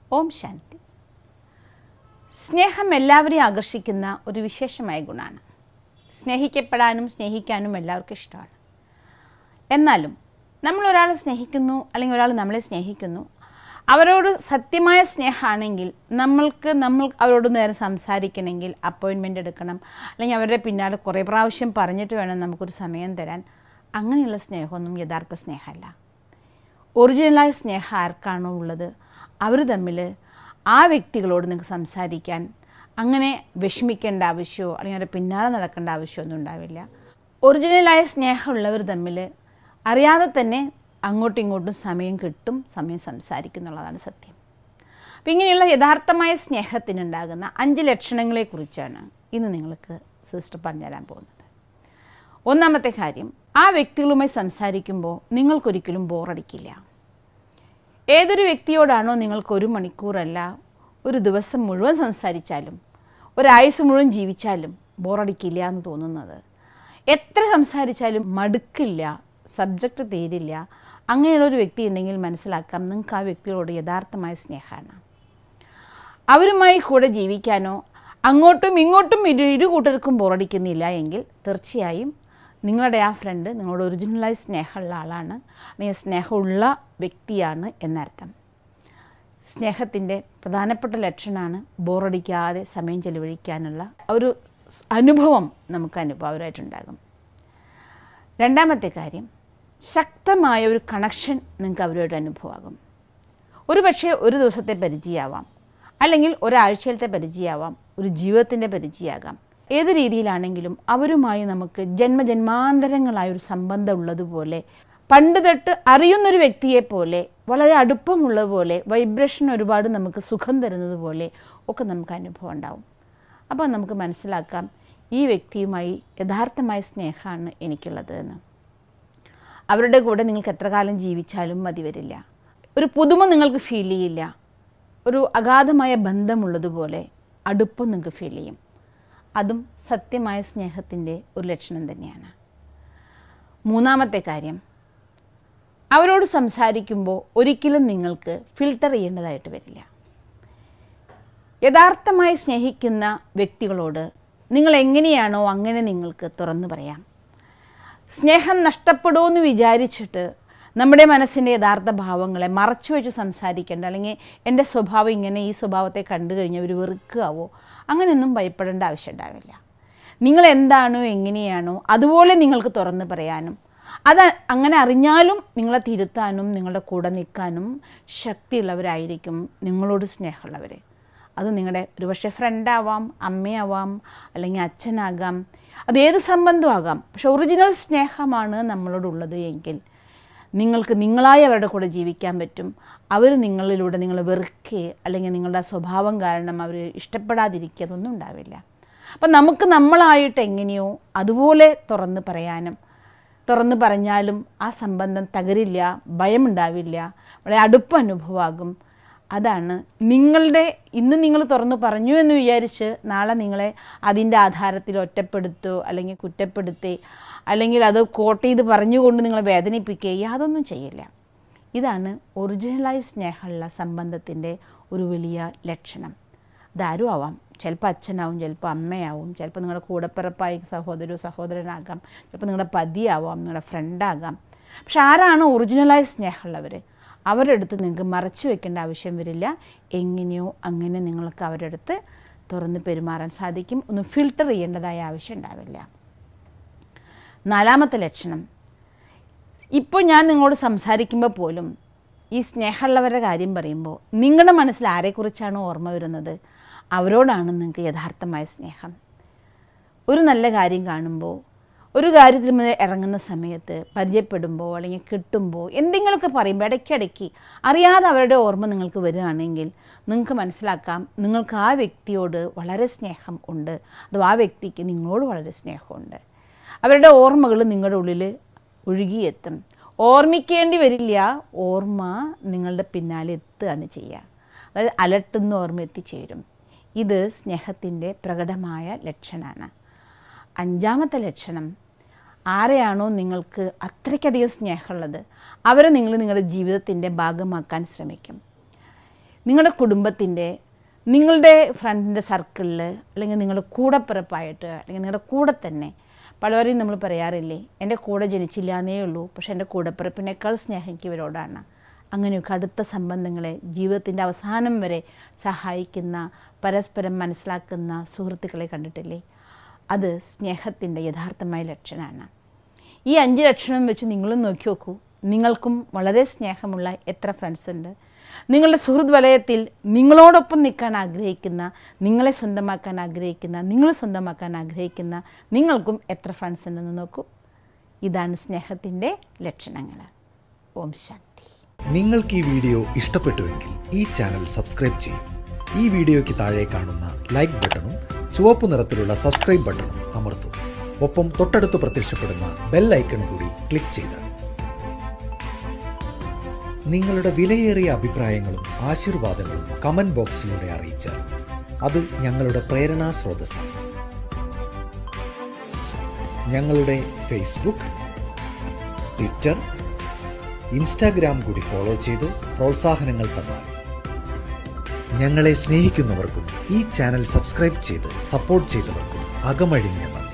ഓം ശാന്തി സ്നേഹം എല്ലാവരെയും ആകർഷിക്കുന്ന ഒരു വിശേഷമായ ഗുണമാണ് സ്നേഹിക്കപ്പെടാനും സ്നേഹിക്കാനും എല്ലാവർക്കും ഇഷ്ടമാണ് എന്നാലും നമ്മൾ ഒരാളെ സ്നേഹിക്കുന്നു അല്ലെങ്കിൽ ഒരാൾ നമ്മളെ സ്നേഹിക്കുന്നു അവരോട് സത്യമായ സ്നേഹമാണെങ്കിൽ നമ്മൾക്ക് നമ്മൾ അവരോട് നേരെ സംസാരിക്കണമെങ്കിൽ അപ്പോയിൻമെൻ്റ് എടുക്കണം അല്ലെങ്കിൽ അവരുടെ പിന്നാലെ കുറേ പ്രാവശ്യം പറഞ്ഞിട്ട് വേണം നമുക്കൊരു സമയം തരാൻ അങ്ങനെയുള്ള സ്നേഹമൊന്നും യഥാർത്ഥ സ്നേഹമല്ല ഒറിജിനലായ സ്നേഹം ആർക്കാണോ ഉള്ളത് അവർ തമ്മിൽ ആ വ്യക്തികളോട് നിങ്ങൾക്ക് സംസാരിക്കാൻ അങ്ങനെ വിഷമിക്കേണ്ട ആവശ്യമോ അല്ലെങ്കിൽ അവരുടെ പിന്നാലെ നടക്കേണ്ട ആവശ്യമൊന്നും ഉണ്ടാവില്ല ഒറിജിനലായ സ്നേഹമുള്ളവർ തമ്മിൽ അറിയാതെ തന്നെ അങ്ങോട്ടും ഇങ്ങോട്ടും സമയം കിട്ടും സമയം സംസാരിക്കും എന്നുള്ളതാണ് സത്യം അപ്പം ഇങ്ങനെയുള്ള യഥാർത്ഥമായ സ്നേഹത്തിനുണ്ടാകുന്ന അഞ്ച് ലക്ഷണങ്ങളെക്കുറിച്ചാണ് ഇന്ന് നിങ്ങൾക്ക് സിസ്റ്റർ പറഞ്ഞുതരാൻ പോകുന്നത് ഒന്നാമത്തെ കാര്യം ആ വ്യക്തികളുമായി സംസാരിക്കുമ്പോൾ നിങ്ങൾക്കൊരിക്കലും ബോറടിക്കില്ല ഏതൊരു വ്യക്തിയോടാണോ നിങ്ങൾക്ക് ഒരു മണിക്കൂറല്ല ഒരു ദിവസം മുഴുവൻ സംസാരിച്ചാലും ഒരായുസ് മുഴുവൻ ജീവിച്ചാലും ബോറടിക്കില്ല എന്ന് തോന്നുന്നത് എത്ര സംസാരിച്ചാലും മടുക്കില്ല സബ്ജക്റ്റ് തീരില്ല അങ്ങനെയുള്ള ഒരു വ്യക്തി ഉണ്ടെങ്കിൽ മനസ്സിലാക്കാം നിങ്ങൾക്ക് ആ വ്യക്തികളോട് യഥാർത്ഥമായ സ്നേഹമാണ് അവരുമായി കൂടെ ജീവിക്കാനോ അങ്ങോട്ടും ഇങ്ങോട്ടും ഇരു ഇരു കൂട്ടർക്കും ബോറടിക്കുന്നില്ല എങ്കിൽ തീർച്ചയായും നിങ്ങളുടെ ആ ഫ്രണ്ട് നിങ്ങളോട് ഒറിജിനലായി സ്നേഹമുള്ള ആളാണ് അല്ലെങ്കിൽ സ്നേഹമുള്ള വ്യക്തിയാണ് എന്നർത്ഥം സ്നേഹത്തിൻ്റെ പ്രധാനപ്പെട്ട ലക്ഷണമാണ് ബോറടിക്കാതെ സമയം ചെലവഴിക്കാനുള്ള ഒരു അനുഭവം നമുക്ക് അനുഭവമായിട്ടുണ്ടാകും രണ്ടാമത്തെ കാര്യം ശക്തമായ ഒരു കണക്ഷൻ നിങ്ങൾക്ക് അവരുമായിട്ട് അനുഭവമാകും ഒരു പക്ഷേ ഒരു ദിവസത്തെ പരിചയമാവാം അല്ലെങ്കിൽ ഒരാഴ്ചയിലത്തെ പരിചയമാവാം ഒരു ജീവിതത്തിൻ്റെ പരിചയമാകാം ഏത് രീതിയിലാണെങ്കിലും അവരുമായി നമുക്ക് ജന്മജന്മാന്തരങ്ങളായ ഒരു സംബന്ധം ഉള്ളതുപോലെ പണ്ട് തൊട്ട് അറിയുന്നൊരു വ്യക്തിയെ പോലെ വളരെ അടുപ്പമുള്ളതുപോലെ വൈബ്രേഷൻ ഒരുപാട് നമുക്ക് സുഖം തരുന്നത് പോലെ ഒക്കെ നമുക്ക് അനുഭവം ഉണ്ടാവും അപ്പോൾ നമുക്ക് മനസ്സിലാക്കാം ഈ വ്യക്തിയുമായി യഥാർത്ഥമായ സ്നേഹമാണ് എനിക്കുള്ളത് എന്ന് അവരുടെ കൂടെ നിങ്ങൾക്ക് എത്ര കാലം ജീവിച്ചാലും മതി വരില്ല ഒരു പുതുമ നിങ്ങൾക്ക് ഫീൽ ചെയ്യില്ല ഒരു അഗാധമായ ബന്ധമുള്ളതുപോലെ അടുപ്പം നിങ്ങൾക്ക് ഫീൽ ചെയ്യും അതും സത്യമായ സ്നേഹത്തിൻ്റെ ഒരു ലക്ഷണം തന്നെയാണ് മൂന്നാമത്തെ കാര്യം അവരോട് സംസാരിക്കുമ്പോൾ ഒരിക്കലും നിങ്ങൾക്ക് ഫിൽട്ടർ ചെയ്യേണ്ടതായിട്ട് വരില്ല യഥാർത്ഥമായി സ്നേഹിക്കുന്ന വ്യക്തികളോട് നിങ്ങൾ എങ്ങനെയാണോ അങ്ങനെ നിങ്ങൾക്ക് തുറന്നു പറയാം സ്നേഹം നഷ്ടപ്പെടുമെന്ന് വിചാരിച്ചിട്ട് നമ്മുടെ മനസ്സിൻ്റെ യഥാർത്ഥ ഭാവങ്ങളെ മറച്ചു വെച്ച് സംസാരിക്കേണ്ട അല്ലെങ്കിൽ എൻ്റെ സ്വഭാവം ഇങ്ങനെ ഈ സ്വഭാവത്തെ കണ്ടു കഴിഞ്ഞാൽ ഒരു വെറുക്കാവോ അങ്ങനെയൊന്നും ഭയപ്പെടേണ്ട ആവശ്യം ഉണ്ടാവില്ല നിങ്ങൾ എന്താണോ എങ്ങനെയാണോ അതുപോലെ നിങ്ങൾക്ക് തുറന്ന് പറയാനും അത് അങ്ങനെ അറിഞ്ഞാലും നിങ്ങളെ തിരുത്താനും നിങ്ങളുടെ കൂടെ നിൽക്കാനും ശക്തിയുള്ളവരായിരിക്കും നിങ്ങളോട് സ്നേഹമുള്ളവർ അത് നിങ്ങളുടെ ഒരുപക്ഷെ ഫ്രണ്ടാവാം അമ്മയാവാം അല്ലെങ്കിൽ അച്ഛനാകാം അത് ഏത് സംബന്ധമാകാം പക്ഷെ ഒറിജിനൽ സ്നേഹമാണ് നമ്മളോടുള്ളത് എങ്കിൽ നിങ്ങൾക്ക് നിങ്ങളായി അവരുടെ കൂടെ ജീവിക്കാൻ പറ്റും അവർ നിങ്ങളിലൂടെ നിങ്ങൾ വെറുക്കുക അല്ലെങ്കിൽ നിങ്ങളുടെ സ്വഭാവം കാരണം അവർ ഇഷ്ടപ്പെടാതിരിക്കുക അതൊന്നും ഉണ്ടാവില്ല അപ്പം നമുക്ക് നമ്മളായിട്ട് എങ്ങനെയോ അതുപോലെ തുറന്ന് പറയാനും തുറന്ന് പറഞ്ഞാലും ആ സംബന്ധം തകരില്ല ഭയമുണ്ടാവില്ല വളരെ അടുപ്പ് അനുഭവമാകും അതാണ് നിങ്ങളുടെ ഇന്ന് നിങ്ങൾ തുറന്ന് പറഞ്ഞു എന്ന് വിചാരിച്ച് നാളെ നിങ്ങളെ അതിൻ്റെ ആധാരത്തിൽ ഒറ്റപ്പെടുത്തോ അല്ലെങ്കിൽ കുറ്റപ്പെടുത്തി അല്ലെങ്കിൽ അത് കോട്ട് ചെയ്ത് പറഞ്ഞുകൊണ്ട് നിങ്ങളെ വേദനിപ്പിക്കുക യാതൊന്നും ചെയ്യില്ല ഇതാണ് ഒറിജിനലായി സ്നേഹമുള്ള സംബന്ധത്തിൻ്റെ ഒരു വലിയ ലക്ഷണം അതാരും ആവാം ചിലപ്പോൾ അച്ഛനാവും ചിലപ്പോൾ അമ്മയാവും ചിലപ്പോൾ നിങ്ങളുടെ കൂടപ്പിറപ്പായി സഹോദരോ സഹോദരനാകാം ചിലപ്പോൾ നിങ്ങളുടെ പതിയാവാം നിങ്ങളുടെ ഫ്രണ്ടാകാം പക്ഷെ ആരാണ് ഒറിജിനലായി സ്നേഹമുള്ളവർ അവരുടെ അടുത്ത് നിങ്ങൾക്ക് മറച്ചു വെക്കേണ്ട ആവശ്യം വരില്ല എങ്ങനെയോ അങ്ങനെ നിങ്ങൾക്ക് അവരുടെ അടുത്ത് തുറന്ന് പെരുമാറാൻ സാധിക്കും ഒന്നും ഫിൽട്ടർ ചെയ്യേണ്ടതായ ആവശ്യം ഉണ്ടാവില്ല നാലാമത്തെ ലക്ഷണം ഇപ്പോൾ ഞാൻ നിങ്ങളോട് സംസാരിക്കുമ്പോൾ പോലും ഈ സ്നേഹമുള്ളവരുടെ കാര്യം പറയുമ്പോൾ നിങ്ങളുടെ മനസ്സിൽ ആരെക്കുറിച്ചാണോ ഓർമ്മ വരുന്നത് അവരോടാണ് നിങ്ങൾക്ക് യഥാർത്ഥമായ സ്നേഹം ഒരു നല്ല കാര്യം കാണുമ്പോൾ ഒരു കാര്യത്തിൽ മുതൽ ഇറങ്ങുന്ന സമയത്ത് പരിചയപ്പെടുമ്പോൾ അല്ലെങ്കിൽ കിട്ടുമ്പോൾ എന്തെങ്കിലുമൊക്കെ പറയുമ്പോൾ ഇടയ്ക്കിടയ്ക്ക് അറിയാതെ അവരുടെ ഓർമ്മ നിങ്ങൾക്ക് വരികയാണെങ്കിൽ നിങ്ങൾക്ക് മനസ്സിലാക്കാം നിങ്ങൾക്ക് ആ വ്യക്തിയോട് വളരെ സ്നേഹം ഉണ്ട് അഥവാ ആ വ്യക്തിക്ക് നിങ്ങളോട് വളരെ സ്നേഹമുണ്ട് അവരുടെ ഓർമ്മകൾ നിങ്ങളുടെ ഉള്ളിൽ ഒഴുകിയെത്തും ഓർമ്മിക്കേണ്ടി വരില്ല ഓർമ്മ നിങ്ങളുടെ പിന്നാലെ എത്തുകയാണ് ചെയ്യുക അതായത് അലട്ടുന്ന ഓർമ്മ എത്തിച്ചേരും ഇത് സ്നേഹത്തിൻ്റെ പ്രകടമായ ലക്ഷണമാണ് അഞ്ചാമത്തെ ലക്ഷണം ആരെയാണോ നിങ്ങൾക്ക് അത്രയ്ക്കധികം സ്നേഹമുള്ളത് അവരെ നിങ്ങൾ നിങ്ങളുടെ ജീവിതത്തിൻ്റെ ഭാഗമാക്കാൻ ശ്രമിക്കും നിങ്ങളുടെ കുടുംബത്തിൻ്റെ നിങ്ങളുടെ ഫ്രണ്ടിൻ്റെ സർക്കിളിൽ അല്ലെങ്കിൽ നിങ്ങളുടെ കൂടപ്പിറപ്പായിട്ട് അല്ലെങ്കിൽ നിങ്ങളുടെ കൂടെ തന്നെ പലവരെയും നമ്മൾ പറയാറില്ലേ എൻ്റെ കൂടെ ജനിച്ചില്ല എന്നേ ഉള്ളൂ പക്ഷേ എൻ്റെ കൂടപ്പിറപ്പിനേക്കാൾ സ്നേഹം എനിക്ക് ഇവരോടാണ് അങ്ങനെയൊക്കെ അടുത്ത സംബന്ധങ്ങളെ ജീവിതത്തിൻ്റെ അവസാനം വരെ സഹായിക്കുന്ന പരസ്പരം മനസ്സിലാക്കുന്ന സുഹൃത്തുക്കളെ കണ്ടിട്ടില്ലേ അത് സ്നേഹത്തിൻ്റെ യഥാർത്ഥമായ ലക്ഷണമാണ് ഈ അഞ്ച് ലക്ഷണം വെച്ച് നിങ്ങളും നോക്കി നോക്കൂ നിങ്ങൾക്കും വളരെ സ്നേഹമുള്ള എത്ര ഫ്രണ്ട്സ് ഉണ്ട് നിങ്ങളുടെ സുഹൃത്ത് വലയത്തിൽ നിങ്ങളോടൊപ്പം നിൽക്കാൻ ആഗ്രഹിക്കുന്ന നിങ്ങളെ സ്വന്തമാക്കാൻ ആഗ്രഹിക്കുന്ന നിങ്ങൾ സ്വന്തമാക്കാൻ ആഗ്രഹിക്കുന്ന നിങ്ങൾക്കും എത്ര ഫ്രണ്ട്സ് ഉണ്ടെന്ന് നോക്കൂ ഇതാണ് സ്നേഹത്തിൻ്റെ ലക്ഷണങ്ങൾ ഓം ശാന്തി നിങ്ങൾക്ക് ഈ വീഡിയോ ഇഷ്ടപ്പെട്ടുവെങ്കിൽ ഈ ചാനൽ സബ്സ്ക്രൈബ് ചെയ്യൂ ഈ വീഡിയോയ്ക്ക് താഴെ കാണുന്ന ലൈക്ക് ബട്ടണും ചുവപ്പ് നിറത്തിലുള്ള സബ്സ്ക്രൈബ് ബട്ടണും അമർത്തൂ ഒപ്പം തൊട്ടടുത്ത് പ്രത്യക്ഷപ്പെടുന്ന ബെൽ ഐക്കൺ കൂടി ക്ലിക്ക് ചെയ്താൽ നിങ്ങളുടെ വിലയേറിയ അഭിപ്രായങ്ങളും ആശീർവാദങ്ങളും കമന്റ് ബോക്സിലൂടെ അറിയിച്ചാൽ അത് ഞങ്ങളുടെ പ്രേരണാ സ്രോതസ്സാണ് ഞങ്ങളുടെ ഫേസ്ബുക്ക് ട്വിറ്റർ ഇൻസ്റ്റാഗ്രാം കൂടി ഫോളോ ചെയ്ത് പ്രോത്സാഹനങ്ങൾ തന്നാൽ ഞങ്ങളെ സ്നേഹിക്കുന്നവർക്കും ഈ ചാനൽ സബ്സ്ക്രൈബ് ചെയ്ത് സപ്പോർട്ട് ചെയ്തവർക്കും അകമഴിഞ്ഞ നന്ദി